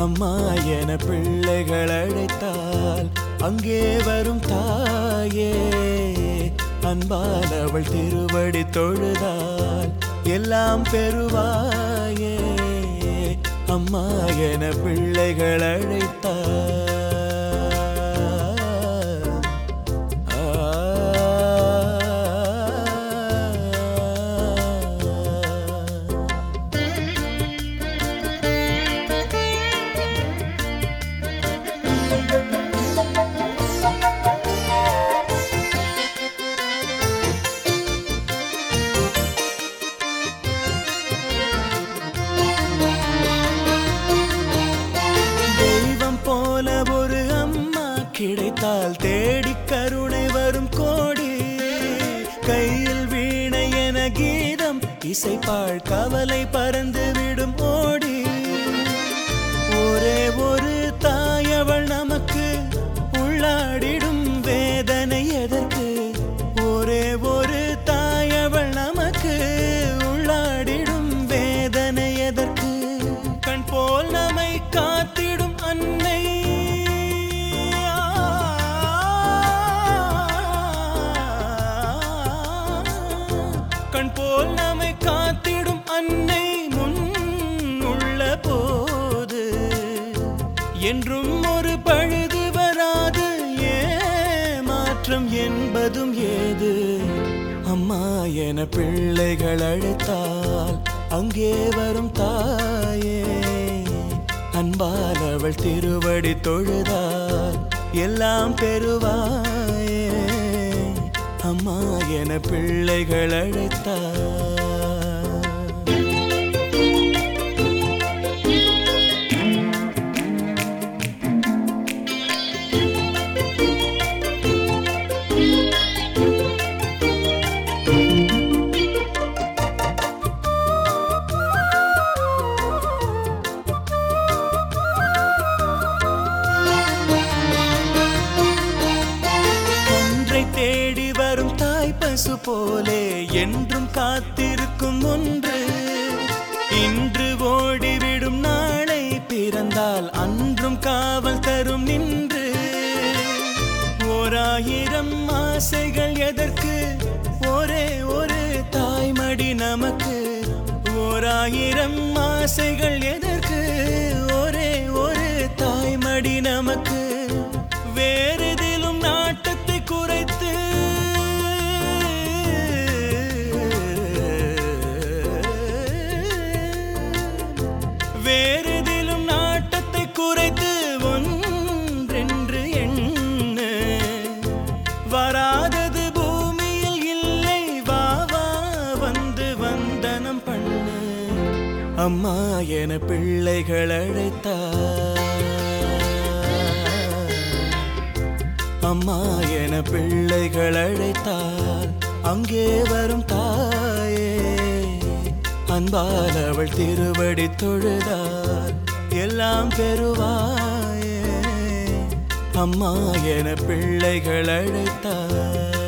அம்மா என பிள்ளைகள் அழைத்தால் அங்கே வரும் தாயே அன்பால் அவள் திருவடி தொழுதால் எல்லாம் பெறுவாயே அம்மா என பிள்ளைகள் அழைத்தால் ஆ தெய்வம் போல ஒரு அம்மா கிடைத்தால் தேடி கருணை வரும் கோடி கையில் வீணை என கீதம் இசைப்பாள் கவலை பறந்து விடும் ஓடி ஒரே ஒரு தாயவள் நமக்கு உள்ளாடிடும் வேதனை எதற்கு ஒரே ஒரு தாயவள் நமக்கு உள்ளாடிடும் வேதனை எதற்கு கண் போல் நம்மை காத்திடும் அன்னை கண் போல் நம்மை காத்திடும் அன்னை முன் உள்ள போது என்றும் ஒரு பழுது வராது ஏமாற்றம் என்பதும் ஏது அம்மா என பிள்ளைகள் அழைத்தால் அங்கே வரும் தாயே அன்பால் அவள் திருவடி தொழுதால் எல்லாம் பெறுவாயே அம்மா என பிள்ளைகள் அழைத்தால் ஒன்றை தேடி வரும் தாய் பசு போலே என்றும் காத்திருக்கும் ஒன்று இன்று ஓடிவிடும் நாளை பிறந்தால் அன்றும் காவல் தரும் நின்று ஓராயிரம் ஆசைகள் எதற்கு ஒரே ஒரு தாய்மடி நமக்கு ஓராயிரம் ஆசைகள் எதற்கு ஒரே ஒரு தாய்மடி நமக்கு வேறெதிலும் நாட்டத்தை குறைத்து வேறெதிலும் நாட்டத்தை குறைத்து ஒன்றென்று எண்ண வராதது பூமியில் இல்லை வா வா வந்து வந்தனம் பண்ணு அம்மா என பிள்ளைகள் அழைத்தார் அம்மா என பிள்ளைகள் அழைத்தால் அங்கே வரும் தாயே அன்பால் அவள் திருவடி தொழுதால் எல்லாம் பெறுவாயே அம்மா என பிள்ளைகள் அழைத்தார்